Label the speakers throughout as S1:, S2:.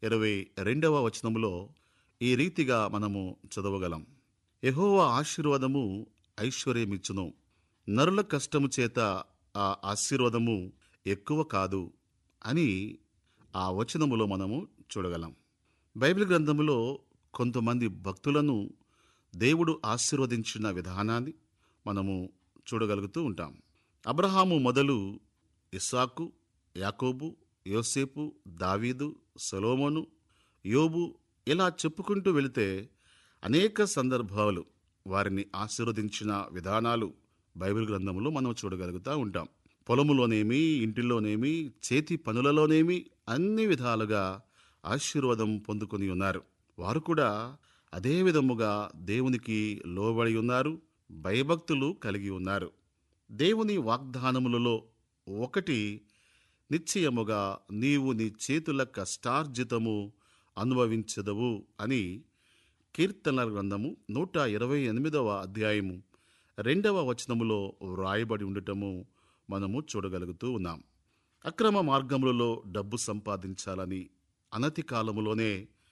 S1: ఇరవై రెండవ వచనములో ఈ రీతిగా మనము చదవగలం యెహోవా ఆశీర్వాదము ఐశ్వర్యమిచ్చును నరుల కష్టము చేత ఆ ఆశీర్వాదము ఎక్కువ కాదు అని ఆ వచనములో మనము చూడగలం బైబిల్ గ్రంథములో కొంతమంది భక్తులను దేవుడు ఆశీర్వదించిన విధానాన్ని మనము చూడగలుగుతూ ఉంటాం అబ్రహాము మొదలు ఇస్సాకు యాకోబు యోసేపు దావీదు సొలోమోను యోబు ఇలా చెప్పుకుంటూ వెళితే అనేక సందర్భాలు వారిని ఆశీర్వదించిన విధానాలు బైబిల్ గ్రంథంలో మనం చూడగలుగుతూ ఉంటాం పొలములోనేమి ఇంటిలోనేమి చేతి పనులలోనేమి అన్ని విధాలుగా ఆశీర్వాదం పొందుకొని ఉన్నారు వారు కూడా అదే విధముగా దేవునికి లోబడి ఉన్నారు భయభక్తులు కలిగి ఉన్నారు దేవుని వాగ్దానములలో ఒకటి నిశ్చయముగా నీవు నీ చేతుల కష్టార్జితము అనుభవించదవు అని కీర్తనల గ్రంథము నూట ఇరవై ఎనిమిదవ అధ్యాయము రెండవ వచనములో వ్రాయబడి ఉండటము మనము చూడగలుగుతూ ఉన్నాం అక్రమ మార్గములలో డబ్బు సంపాదించాలని అనతి కాలములోనే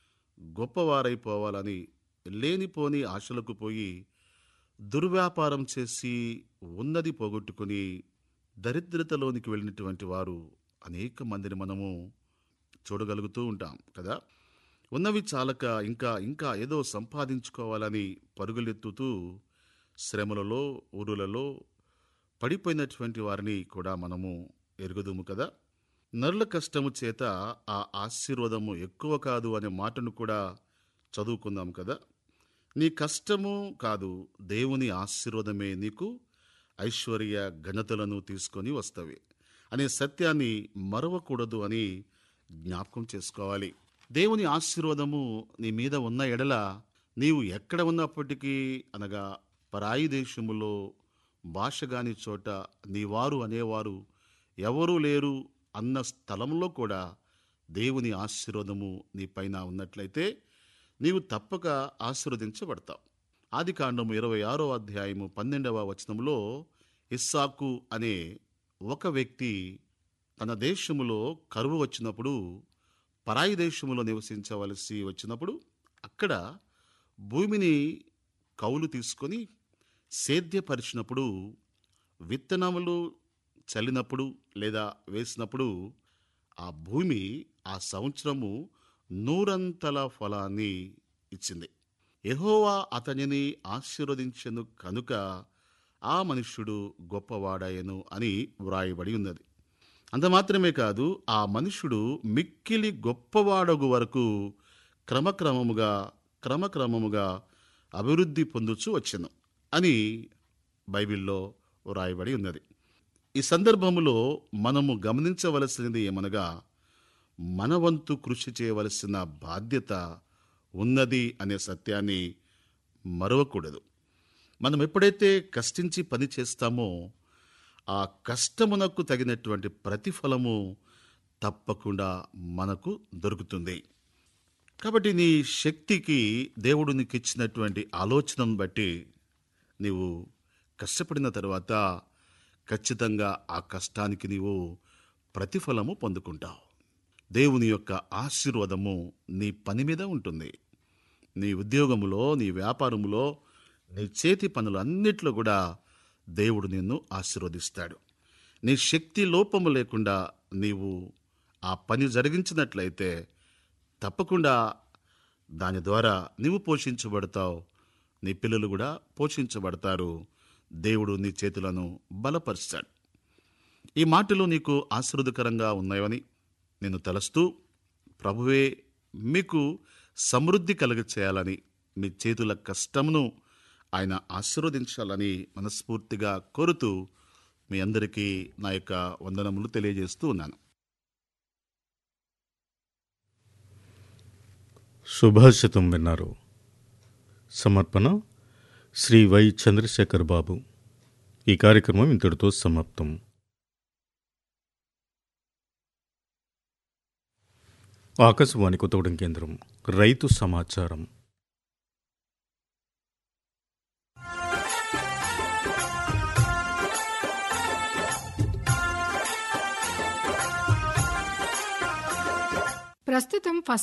S1: గొప్పవారైపోవాలని లేనిపోని ఆశలకు పోయి దుర్వ్యాపారం చేసి ఉన్నది పోగొట్టుకుని దరిద్రతలోనికి వెళ్ళినటువంటి వారు అనేక మందిని మనము చూడగలుగుతూ ఉంటాం కదా ఉన్నవి చాలక ఇంకా ఇంకా ఏదో సంపాదించుకోవాలని పరుగులెత్తుతూ శ్రమలలో ఊరులలో పడిపోయినటువంటి వారిని కూడా మనము ఎరుగుదుము కదా నరుల కష్టము చేత ఆ ఆశీర్వాదము ఎక్కువ కాదు అనే మాటను కూడా చదువుకుందాం కదా నీ కష్టము కాదు దేవుని ఆశీర్వాదమే నీకు ఐశ్వర్య ఘనతలను తీసుకొని వస్తవి అనే సత్యాన్ని మరవకూడదు అని జ్ఞాపకం చేసుకోవాలి దేవుని ఆశీర్వాదము నీ మీద ఉన్న ఎడల నీవు ఎక్కడ ఉన్నప్పటికీ అనగా పరాయి దేశములో భాష గాని చోట నీవారు అనేవారు ఎవరూ లేరు అన్న స్థలంలో కూడా దేవుని ఆశీర్వాదము నీ పైన ఉన్నట్లయితే నీవు తప్పక ఆశీర్వదించబడతావు ఆది కాండము ఇరవై ఆరో అధ్యాయము పన్నెండవ వచనంలో ఇస్సాకు అనే ఒక వ్యక్తి తన దేశములో కరువు వచ్చినప్పుడు పరాయి దేశములో నివసించవలసి వచ్చినప్పుడు అక్కడ భూమిని కౌలు తీసుకొని సేద్యపరిచినప్పుడు విత్తనములు చల్లినప్పుడు లేదా వేసినప్పుడు ఆ భూమి ఆ సంవత్సరము నూరంతల ఫలాన్ని ఇచ్చింది యెహోవా అతనిని ఆశీర్వదించెను కనుక ఆ మనుష్యుడు గొప్పవాడాయను అని వ్రాయబడి ఉన్నది అంత మాత్రమే కాదు ఆ మనుష్యుడు మిక్కిలి గొప్పవాడగు వరకు క్రమక్రమముగా క్రమక్రమముగా అభివృద్ధి పొందుచు వచ్చెను అని బైబిల్లో వ్రాయబడి ఉన్నది ఈ సందర్భములో మనము గమనించవలసినది ఏమనగా మన వంతు కృషి చేయవలసిన బాధ్యత ఉన్నది అనే సత్యాన్ని మరవకూడదు మనం ఎప్పుడైతే కష్టించి పని చేస్తామో ఆ కష్టమునకు తగినటువంటి ప్రతిఫలము తప్పకుండా మనకు దొరుకుతుంది కాబట్టి నీ శక్తికి దేవుడు నీకు ఇచ్చినటువంటి ఆలోచనను బట్టి నీవు కష్టపడిన తర్వాత ఖచ్చితంగా ఆ కష్టానికి నీవు ప్రతిఫలము పొందుకుంటావు దేవుని యొక్క ఆశీర్వాదము నీ పని మీద ఉంటుంది నీ ఉద్యోగములో నీ వ్యాపారములో నీ చేతి పనులన్నిట్లో కూడా దేవుడు నిన్ను ఆశీర్వదిస్తాడు నీ శక్తి లోపము లేకుండా నీవు ఆ పని జరిగించినట్లయితే తప్పకుండా దాని ద్వారా నీవు పోషించబడతావు నీ పిల్లలు కూడా పోషించబడతారు దేవుడు నీ చేతులను బలపరుస్తాడు ఈ మాటలు నీకు ఆశీర్వదకరంగా ఉన్నాయని నేను తలస్తూ ప్రభువే మీకు సమృద్ధి కలుగ చేయాలని మీ చేతుల కష్టమును ఆయన ఆశీర్వదించాలని మనస్ఫూర్తిగా కోరుతూ మీ అందరికీ నా యొక్క వందనములు తెలియజేస్తూ ఉన్నాను
S2: సుభాషితం విన్నారు సమర్పణ శ్రీ వై చంద్రశేఖర్ బాబు ఈ కార్యక్రమం ఇంతటితో సమాప్తం ఆకాశవాణి కొత్తగూడెం కేంద్రం రైతు సమాచారం
S3: ప్రస్తుతం ఫస్ట్